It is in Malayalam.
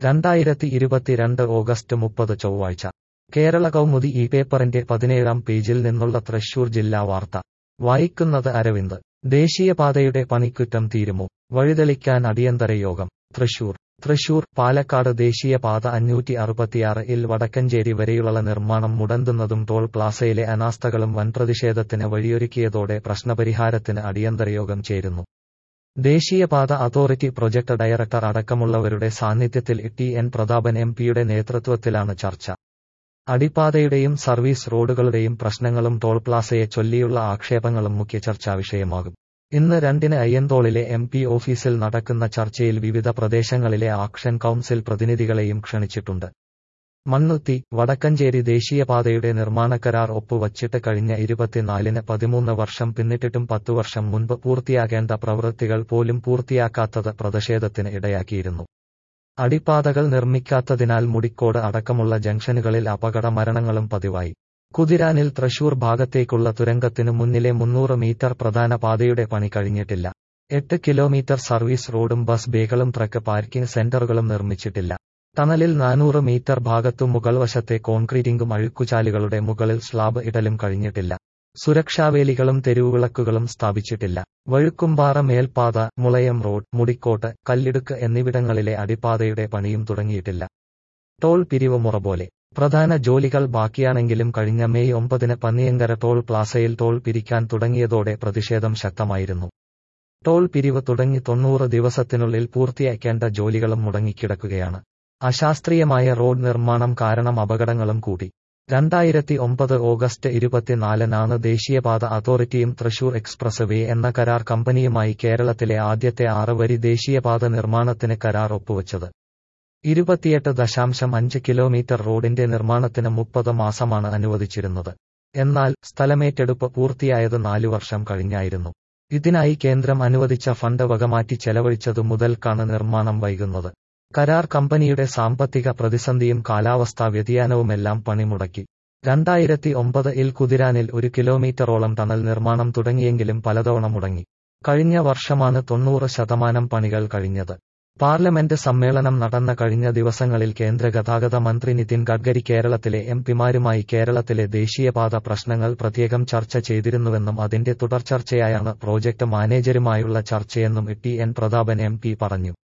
രണ്ടായിരത്തി ഇരുപത്തിരണ്ട് ഓഗസ്റ്റ് മുപ്പത് ചൊവ്വാഴ്ച കേരള കൗമുദി ഈ പേപ്പറിന്റെ പതിനേഴാം പേജിൽ നിന്നുള്ള തൃശൂർ ജില്ലാ വാർത്ത വായിക്കുന്നത് അരവിന്ദ് ദേശീയപാതയുടെ പണിക്കുറ്റം തീരുമോ വഴിതെളിക്കാൻ അടിയന്തര യോഗം തൃശൂർ തൃശൂർ പാലക്കാട് ദേശീയപാത അഞ്ഞൂറ്റി അറുപത്തിയാറ് ഇൽ വടക്കഞ്ചേരി വരെയുള്ള നിർമ്മാണം മുടന്തുന്നതും ടോൾ പ്ലാസയിലെ അനാസ്ഥകളും വൻ പ്രതിഷേധത്തിന് വഴിയൊരുക്കിയതോടെ പ്രശ്നപരിഹാരത്തിന് അടിയന്തരയോഗം ചേരുന്നു ദേശീയപാത അതോറിറ്റി പ്രൊജക്ട് ഡയറക്ടർ അടക്കമുള്ളവരുടെ സാന്നിധ്യത്തിൽ ടി എൻ പ്രതാപൻ എം പിയുടെ നേതൃത്വത്തിലാണ് ചർച്ച അടിപ്പാതയുടെയും സർവീസ് റോഡുകളുടെയും പ്രശ്നങ്ങളും ടോൾ പ്ലാസയെ ചൊല്ലിയുള്ള ആക്ഷേപങ്ങളും മുഖ്യ ചർച്ചാ വിഷയമാകും ഇന്ന് രണ്ടിന് അയ്യന്തോളിലെ എം പി ഓഫീസിൽ നടക്കുന്ന ചർച്ചയിൽ വിവിധ പ്രദേശങ്ങളിലെ ആക്ഷൻ കൗൺസിൽ പ്രതിനിധികളെയും ക്ഷണിച്ചിട്ടുണ്ട് മണ്ണുത്തി വടക്കഞ്ചേരി ദേശീയപാതയുടെ നിർമ്മാണക്കരാർ ഒപ്പുവച്ചിട്ട് കഴിഞ്ഞ ഇരുപത്തിനാലിന് പതിമൂന്ന് വർഷം പിന്നിട്ടിട്ടും പത്തു വർഷം മുൻപ് പൂർത്തിയാകേണ്ട പ്രവൃത്തികൾ പോലും പൂർത്തിയാക്കാത്തത് പ്രതിഷേധത്തിന് ഇടയാക്കിയിരുന്നു അടിപ്പാതകൾ നിർമ്മിക്കാത്തതിനാൽ മുടിക്കോട് അടക്കമുള്ള ജംഗ്ഷനുകളിൽ അപകട മരണങ്ങളും പതിവായി കുതിരാനിൽ തൃശൂർ ഭാഗത്തേക്കുള്ള തുരങ്കത്തിനു മുന്നിലെ മുന്നൂറ് മീറ്റർ പ്രധാന പാതയുടെ പണി കഴിഞ്ഞിട്ടില്ല എട്ട് കിലോമീറ്റർ സർവീസ് റോഡും ബസ് ബേകളും ട്രക്ക് പാർക്കിംഗ് സെന്ററുകളും നിർമ്മിച്ചിട്ടില്ല ടണലിൽ നാനൂറ് മീറ്റർ ഭാഗത്തു മുകൾ വശത്തെ കോൺക്രീറ്റിംഗും അഴുക്കുചാലുകളുടെ മുകളിൽ സ്ലാബ് ഇടലും കഴിഞ്ഞിട്ടില്ല സുരക്ഷാവേലികളും തെരുവുവിളക്കുകളും സ്ഥാപിച്ചിട്ടില്ല വഴുക്കുംപാറ മേൽപ്പാത മുളയം റോഡ് മുടിക്കോട്ട് കല്ലിടുക്ക് എന്നിവിടങ്ങളിലെ അടിപ്പാതയുടെ പണിയും തുടങ്ങിയിട്ടില്ല ടോൾ പിരിവ് മുറ പോലെ പ്രധാന ജോലികൾ ബാക്കിയാണെങ്കിലും കഴിഞ്ഞ മെയ് ഒമ്പതിന് പന്നിയങ്കര ടോൾ പ്ലാസയിൽ ടോൾ പിരിക്കാൻ തുടങ്ങിയതോടെ പ്രതിഷേധം ശക്തമായിരുന്നു ടോൾ പിരിവ് തുടങ്ങി തൊണ്ണൂറ് ദിവസത്തിനുള്ളിൽ പൂർത്തിയാക്കേണ്ട ജോലികളും മുടങ്ങിക്കിടക്കുകയാണ് അശാസ്ത്രീയമായ റോഡ് നിർമ്മാണം കാരണം അപകടങ്ങളും കൂടി രണ്ടായിരത്തി ഒമ്പത് ഓഗസ്റ്റ് ഇരുപത്തിനാലിനാണ് ദേശീയപാത അതോറിറ്റിയും തൃശൂർ എക്സ്പ്രസ് വേ എന്ന കരാർ കമ്പനിയുമായി കേരളത്തിലെ ആദ്യത്തെ ആറ് വരി ദേശീയപാത നിർമ്മാണത്തിന് കരാർ ഒപ്പുവച്ചത് ഇരുപത്തിയെട്ട് ദശാംശം അഞ്ച് കിലോമീറ്റർ റോഡിന്റെ നിർമ്മാണത്തിന് മുപ്പത് മാസമാണ് അനുവദിച്ചിരുന്നത് എന്നാൽ സ്ഥലമേറ്റെടുപ്പ് പൂർത്തിയായത് നാലു വർഷം കഴിഞ്ഞായിരുന്നു ഇതിനായി കേന്ദ്രം അനുവദിച്ച ഫണ്ട് വകമാറ്റി ചെലവഴിച്ചതു മുതൽക്കാണ് നിർമ്മാണം വൈകുന്നത് കരാർ കമ്പനിയുടെ സാമ്പത്തിക പ്രതിസന്ധിയും കാലാവസ്ഥാ വ്യതിയാനവുമെല്ലാം പണിമുടക്കി രണ്ടായിരത്തി ഒമ്പത് ഇൽ കുതിരാനിൽ ഒരു കിലോമീറ്ററോളം ടണൽ നിർമ്മാണം തുടങ്ങിയെങ്കിലും പലതവണ മുടങ്ങി കഴിഞ്ഞ വർഷമാണ് തൊണ്ണൂറ് ശതമാനം പണികൾ കഴിഞ്ഞത് പാർലമെന്റ് സമ്മേളനം നടന്ന കഴിഞ്ഞ ദിവസങ്ങളിൽ കേന്ദ്ര ഗതാഗത മന്ത്രി നിതിൻ ഗഡ്കരി കേരളത്തിലെ എം പിമാരുമായി കേരളത്തിലെ ദേശീയപാത പ്രശ്നങ്ങൾ പ്രത്യേകം ചർച്ച ചെയ്തിരുന്നുവെന്നും അതിന്റെ തുടർചർച്ചയായാണ് പ്രോജക്ട് മാനേജരുമായുള്ള ചർച്ചയെന്നും T N Prathapan M P പറഞ്ഞു